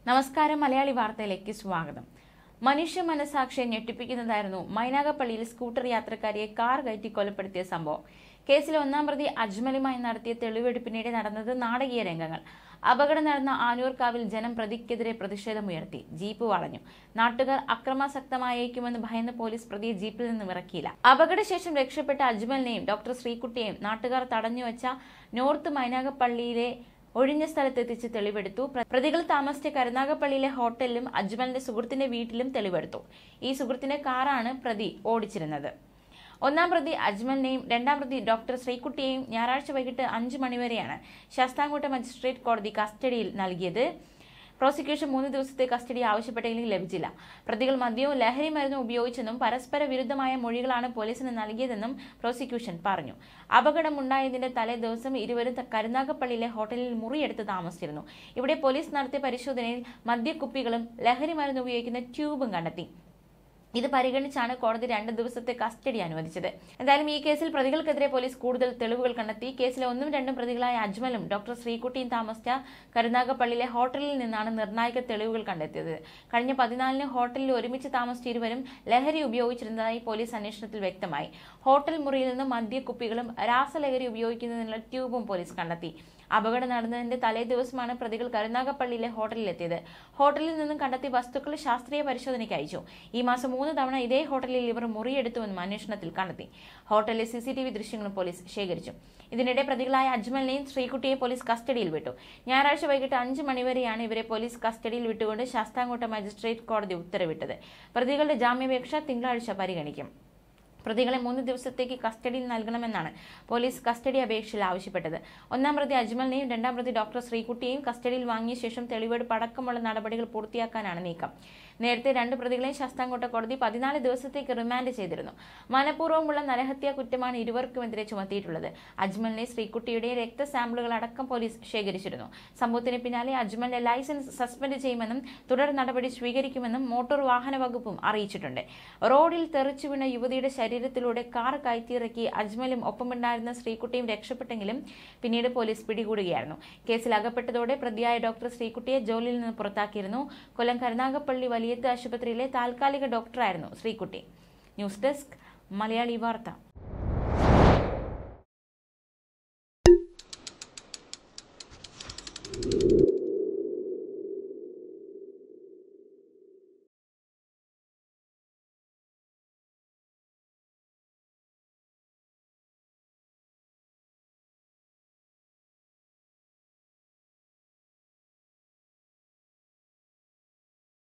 നമസ്കാരം മലയാളി വാർത്തയിലേക്ക് സ്വാഗതം മനുഷ്യ മനസാക്ഷിയെ ഞെട്ടിപ്പിക്കുന്നതായിരുന്നു മൈനാഗപ്പള്ളിയിൽ സ്കൂട്ടർ യാത്രക്കാരിയെ കാർ കയറ്റി കൊലപ്പെടുത്തിയ സംഭവം കേസിലെ ഒന്നാം പ്രതി അജ്മലുമായി നടത്തിയ തെളിവെടുപ്പിനിടെ നടന്നത് നാടകീയ രംഗങ്ങൾ അപകടം നടന്ന ആനൂർക്കാവിൽ ജനം പ്രതിക്കെതിരെ പ്രതിഷേധമുയർത്തി ജീപ്പ് വളഞ്ഞു നാട്ടുകാർ അക്രമാസക്തമായേക്കുമെന്ന് ഭയന്ന് പോലീസ് പ്രതിയെ ജീപ്പിൽ നിന്നും ഇറക്കിയില്ല അപകടശേഷം രക്ഷപ്പെട്ട അജ്മലിനെയും ഡോക്ടർ ശ്രീകുട്ടിയെയും നാട്ടുകാർ തടഞ്ഞുവച്ച നോർത്ത് മൈനാഗപ്പള്ളിയിലെ ഒഴിഞ്ഞ സ്ഥലത്തെത്തിച്ച് തെളിവെടുത്തു പ്ര- പ്രതികൾ താമസിച്ച കരുനാഗപ്പള്ളിയിലെ ഹോട്ടലിലും അജ്മലിന്റെ സുഹൃത്തിന്റെ വീട്ടിലും തെളിവെടുത്തു ഈ സുഹൃത്തിന്റെ കാറാണ് പ്രതി ഓടിച്ചിരുന്നത് ഒന്നാം പ്രതി അജ്മലിനെയും രണ്ടാം പ്രതി ഡോക്ടർ ശ്രീകുട്ടിയെയും ഞായറാഴ്ച വൈകിട്ട് അഞ്ച് മണിവരെയാണ് ശാസ്താംകോട്ട മജിസ്ട്രേറ്റ് കോടതി കസ്റ്റഡിയിൽ നൽകിയത് പ്രോസിക്യൂഷൻ മൂന്ന് ദിവസത്തെ കസ്റ്റഡി ആവശ്യപ്പെട്ടെങ്കിലും ലഭിച്ചില്ല പ്രതികൾ മദ്യവും ലഹരി മരുന്നും ഉപയോഗിച്ചെന്നും പരസ്പര വിരുദ്ധമായ മൊഴികളാണ് പോലീസിന് നൽകിയതെന്നും പ്രോസിക്യൂഷൻ പറഞ്ഞു അപകടമുണ്ടായതിന്റെ തലേ ദിവസം ഇരുവരും ത- കരുനാഗപ്പള്ളിയിലെ ഹോട്ടലിൽ മുറിയെടുത്ത് താമസിച്ചിരുന്നു ഇവിടെ പോലീസ് നടത്തിയ പരിശോധനയിൽ മദ്യക്കുപ്പികളും ലഹരി മരുന്ന് ഉപയോഗിക്കുന്ന ട്യൂബും കണ്ടെത്തി ഇത് പരിഗണിച്ചാണ് കോടതി രണ്ട് ദിവസത്തെ കസ്റ്റഡി അനുവദിച്ചത് എന്തായാലും ഈ കേസിൽ പ്രതികൾക്കെതിരെ പോലീസ് കൂടുതൽ തെളിവുകൾ കണ്ടെത്തി കേസിലെ ഒന്നും രണ്ടും പ്രതികളായ അജ്മലും ഡോക്ടർ ശ്രീകുട്ടിയും താമസിച്ച കരുനാഗപ്പള്ളിയിലെ ഹോട്ടലിൽ നിന്നാണ് നിർണായക തെളിവുകൾ കണ്ടെത്തിയത് കഴിഞ്ഞ പതിനാലിന് ഹോട്ടലിൽ ഒരുമിച്ച് താമസിച്ച ഇരുവരും ലഹരി ഉപയോഗിച്ചിരുന്നതായി പോലീസ് അന്വേഷണത്തിൽ വ്യക്തമായി ഹോട്ടൽ മുറിയിൽ നിന്ന് മദ്യക്കുപ്പികളും രാസലഹരി ഉപയോഗിക്കുന്നതിനുള്ള ട്യൂബും പോലീസ് കണ്ടെത്തി അപകടം നടന്നതിന്റെ തലേ ദിവസമാണ് പ്രതികൾ കരുനാഗപ്പള്ളിയിലെ ഹോട്ടലിലെത്തിയത് ഹോട്ടലിൽ നിന്നും കണ്ടെത്തിയ വസ്തുക്കൾ ശാസ്ത്രീയ പരിശോധനയ്ക്ക് അയച്ചു ഈ മാസം മൂന്ന് തവണ ഇതേ ഹോട്ടലിൽ ഇവർ മുറിയെടുത്തുവെന്നും അന്വേഷണത്തിൽ കണ്ടെത്തി ഹോട്ടലിലെ സി സി ടി വി ദൃശ്യങ്ങളും പോലീസ് ശേഖരിച്ചു ഇതിനിടെ പ്രതികളായ അജ്മലിനെയും ശ്രീകുട്ടിയെ പോലീസ് കസ്റ്റഡിയിൽ വിട്ടു ഞായറാഴ്ച വൈകിട്ട് അഞ്ച് മണിവരെയാണ് ഇവരെ പോലീസ് കസ്റ്റഡിയിൽ വിട്ടുകൊണ്ട് ശാസ്താംകോട്ട മജിസ്ട്രേറ്റ് കോടതി ഉത്തരവിട്ടത് പ്രതികളുടെ ജാമ്യാപേക്ഷ തിങ്കളാഴ്ച പരിഗണിക്കും പ്രതികളെ മൂന്ന് ദിവസത്തേക്ക് കസ്റ്റഡിയിൽ നൽകണമെന്നാണ് പോലീസ് കസ്റ്റഡി അപേക്ഷയിൽ ആവശ്യപ്പെട്ടത് ഒന്നാം പ്രതി അജ്മലിനെയും രണ്ടാം പ്രതി ഡോക്ടർ ശ്രീകുട്ടിയെയും കസ്റ്റഡിയിൽ വാങ്ങിയ ശേഷം തെളിവെടുപ്പ് അടക്കമുള്ള നടപടികൾ പൂർത്തിയാക്കാനാണ് നീക്കം നേരത്തെ രണ്ട് പ്രതികളെയും ശാസ്താംകോട്ട കോടതി പതിനാല് ദിവസത്തേക്ക് റിമാൻഡ് ചെയ്തിരുന്നു മനഃപൂർവ്വമുള്ള നരഹത്യാ കുറ്റമാണ് ഇരുവർക്കുമെതിരെ ചുമത്തിയിട്ടുള്ളത് അജ്മലിനെ ശ്രീകുട്ടിയുടെയും രക്തസാമ്പിളുകൾ അടക്കം പോലീസ് ശേഖരിച്ചിരുന്നു സംഭവത്തിന് പിന്നാലെ അജ്മലിന്റെ ലൈസൻസ് സസ്പെൻഡ് ചെയ്യുമെന്നും തുടർ നടപടി സ്വീകരിക്കുമെന്നും മോട്ടോർ വാഹന വകുപ്പും അറിയിച്ചിട്ടുണ്ട് റോഡിൽ തെറിച്ചു വീണ യുവതിയുടെ ശരീരത്തിലൂടെ കാർ കയറ്റിയിറക്കി അജ്മലും ഒപ്പമുണ്ടായിരുന്ന ശ്രീകുട്ടിയും രക്ഷപ്പെട്ടെങ്കിലും പിന്നീട് പോലീസ് പിടികൂടുകയായിരുന്നു കേസിൽ അകപ്പെട്ടതോടെ പ്രതിയായ ഡോക്ടർ ശ്രീകുട്ടിയെ ജോലിയിൽ നിന്ന് പുറത്താക്കിയിരുന്നു കൊല്ലം കരുനാഗപ്പള്ളി വലിയത്ത് ആശുപത്രിയിലെ താൽക്കാലിക ഡോക്ടറായിരുന്നു ശ്രീകുട്ടി ന്യൂസ് ഡെസ്ക് മലയാളി വാർത്ത